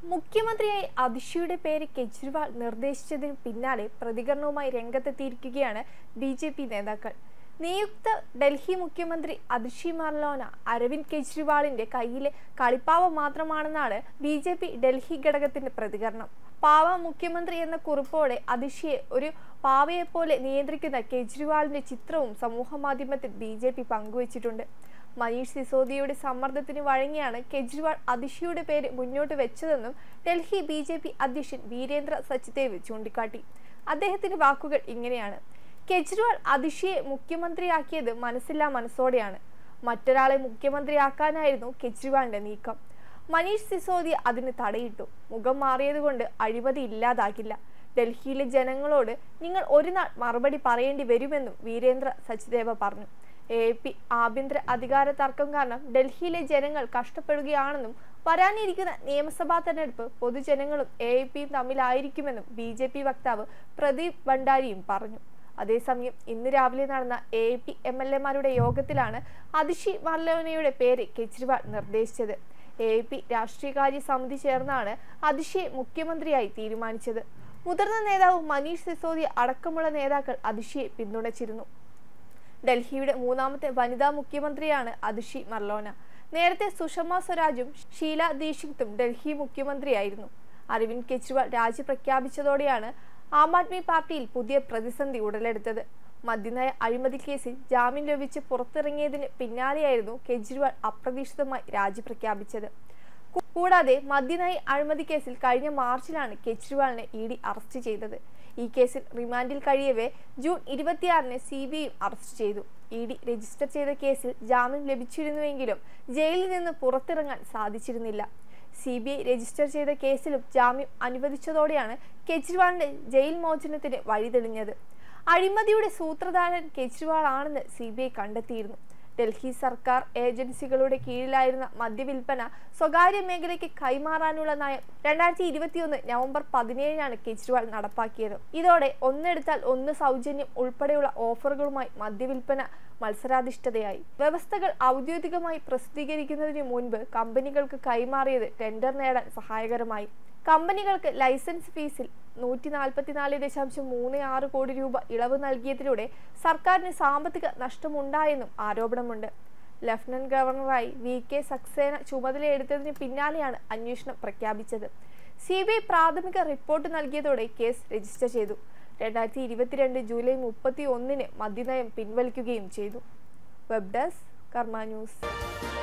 മുഖ്യമന്ത്രിയായി അതിഷിയുടെ പേര് കെജ്രിവാൾ നിർദ്ദേശിച്ചതിന് പിന്നാലെ പ്രതികരണവുമായി രംഗത്തെത്തിയിരിക്കുകയാണ് ബി ജെ പി നേതാക്കൾ നിയുക്ത ഡൽഹി മുഖ്യമന്ത്രി അതിഷി മർലോന അരവിന്ദ് കെജ്രിവാളിന്റെ കയ്യിലെ കളിപ്പാവ മാത്രമാണെന്നാണ് ബി ജെ പി ഡൽഹി ഘടകത്തിന്റെ പ്രതികരണം പാവ മുഖ്യമന്ത്രി എന്ന കുറിപ്പോടെ അതിഷിയെ ഒരു പാവയെപ്പോലെ നിയന്ത്രിക്കുന്ന കെജ്രിവാളിന്റെ ചിത്രവും സമൂഹമാധ്യമത്തിൽ ബി ജെ പി പങ്കുവച്ചിട്ടുണ്ട് മനീഷ് സിസോദിയയുടെ സമ്മർദ്ദത്തിന് വഴങ്ങിയാണ് കെജ്രിവാൾ അതിഷിയുടെ പേര് മുന്നോട്ട് വെച്ചതെന്നും ഡൽഹി ബി ജെ പി അധ്യക്ഷൻ വീരേന്ദ്ര സച്ദേവ് ചൂണ്ടിക്കാട്ടി അദ്ദേഹത്തിന്റെ വാക്കുകൾ ഇങ്ങനെയാണ് കെജ്രിവാൾ അതിഷിയെ മുഖ്യമന്ത്രിയാക്കിയത് മനസ്സില്ലാ മനസ്സോടെയാണ് മറ്റൊരാളെ മുഖ്യമന്ത്രിയാക്കാനായിരുന്നു കെജ്രിവാളിന്റെ നീക്കം മനീഷ് സിസോദിയ അതിന് തടയിട്ടു മുഖം മാറിയതുകൊണ്ട് അഴിമതി ഇല്ലാതാകില്ല ഡൽഹിയിലെ ജനങ്ങളോട് നിങ്ങൾ ഒരു നാൾ മറുപടി പറയേണ്ടി വരുമെന്നും വീരേന്ദ്ര സച്ദേവ പറഞ്ഞു എ പി ആഭ്യന്തര അധികാര തർക്കം കാരണം ഡൽഹിയിലെ ജനങ്ങൾ കഷ്ടപ്പെടുകയാണെന്നും വരാനിരിക്കുന്ന നിയമസഭാ തെരഞ്ഞെടുപ്പ് പൊതുജനങ്ങളും എ പിയും തമ്മിലായിരിക്കുമെന്നും ബി ജെ പി വക്താവ് പ്രദീപ് ഭണ്ഡാരിയും പറഞ്ഞു അതേസമയം ഇന്ന് രാവിലെ നടന്ന എ പി എം എൽ എമാരുടെ യോഗത്തിലാണ് അതിഷി മർലോനയുടെ പേര് കെജ്രിവാൾ നിർദ്ദേശിച്ചത് എ പി രാഷ്ട്രീയകാര്യ സമിതി ചേർന്നാണ് അതിഷിയെ മുഖ്യമന്ത്രിയായി തീരുമാനിച്ചത് മുതിർന്ന നേതാവ് മനീഷ് സിസോദിയ അടക്കമുള്ള നേതാക്കൾ അതിഷിയെ പിന്തുണച്ചിരുന്നു ഡൽഹിയുടെ മൂന്നാമത്തെ വനിതാ മുഖ്യമന്ത്രിയാണ് അതിഷി മർലോന നേരത്തെ സുഷമ സ്വരാജും ഷീല ദീക്ഷിത്തും ഡൽഹി മുഖ്യമന്ത്രിയായിരുന്നു അരവിന്ദ് കെജ്രിവാൾ രാജി പ്രഖ്യാപിച്ചതോടെയാണ് ആം ആദ്മി പാർട്ടിയിൽ പുതിയ പ്രതിസന്ധി ഉടലെടുത്തത് മദ്യനയ അഴിമതി കേസിൽ ജാമ്യം ലഭിച്ച് പുറത്തിറങ്ങിയതിന് പിന്നാലെയായിരുന്നു കെജ്രിവാൾ അപ്രതീക്ഷിതമായി രാജി പ്രഖ്യാപിച്ചത് കൂടാതെ മദ്യനയ അഴിമതി കേസിൽ കഴിഞ്ഞ മാർച്ചിലാണ് കെജ്രിവാളിനെ ഇ ഡി അറസ്റ്റ് ചെയ്തത് ഈ കേസിൽ റിമാൻഡിൽ കഴിയവേ ജൂൺ ഇരുപത്തിയാറിന് സി ബി ഐ അറസ്റ്റ് ചെയ്തു ഇ ഡി രജിസ്റ്റർ ചെയ്ത കേസിൽ ജാമ്യം ലഭിച്ചിരുന്നുവെങ്കിലും ജയിലിൽ നിന്ന് പുറത്തിറങ്ങാൻ സാധിച്ചിരുന്നില്ല സി ബി ഐ രജിസ്റ്റർ ചെയ്ത കേസിലും ജാമ്യം അനുവദിച്ചതോടെയാണ് കെജ്രിവാളിന്റെ ജയിൽ മോചനത്തിന് വഴിതെളിഞ്ഞത് അഴിമതിയുടെ സൂത്രധാരൻ കെജ്രിവാൾ ആണെന്ന് സി ബി ഐ കണ്ടെത്തിയിരുന്നു ഡൽഹി സർക്കാർ ഏജൻസികളുടെ കീഴിലായിരുന്ന മദ്യവിൽപ്പന സ്വകാര്യ മേഖലയ്ക്ക് കൈമാറാനുള്ള നയം രണ്ടായിരത്തി ഇരുപത്തിയൊന്ന് നവംബർ പതിനേഴിനാണ് കെജ്രിവാൾ നടപ്പാക്കിയത് ഇതോടെ ഒന്നെടുത്താൽ ഒന്ന് സൗജന്യം ഉൾപ്പെടെയുള്ള ഓഫറുകളുമായി മദ്യവിൽപ്പന മത്സരാധിഷ്ഠതയായി വ്യവസ്ഥകൾ ഔദ്യോഗികമായി പ്രസിദ്ധീകരിക്കുന്നതിന് മുൻപ് കമ്പനികൾക്ക് കൈമാറിയത് ടെൻഡർ നേടാൻ സഹായകരമായി കമ്പനികൾക്ക് ലൈസൻസ് ഫീസിൽ നൂറ്റി നാൽപ്പത്തിനാല് ദശാംശം മൂന്ന് ആറ് കോടി രൂപ ഇളവ് നൽകിയതിലൂടെ സർക്കാരിന് സാമ്പത്തിക നഷ്ടമുണ്ടായെന്നും ആരോപണമുണ്ട് ലഫ്റ്റനന്റ് ഗവർണറായി വി കെ സക്സേന ചുമതലയെടുത്തതിന് പിന്നാലെയാണ് അന്വേഷണം പ്രഖ്യാപിച്ചത് സി ബി ഐ പ്രാഥമിക റിപ്പോർട്ട് നൽകിയതോടെ കേസ് രജിസ്റ്റർ ചെയ്തു രണ്ടായിരത്തി ഇരുപത്തിരണ്ട് ജൂലൈ മുപ്പത്തി ഒന്നിന് മദ്യനയം പിൻവലിക്കുകയും ചെയ്തു വെബ് ഡെസ്ക് കർമ്മ ന്യൂസ്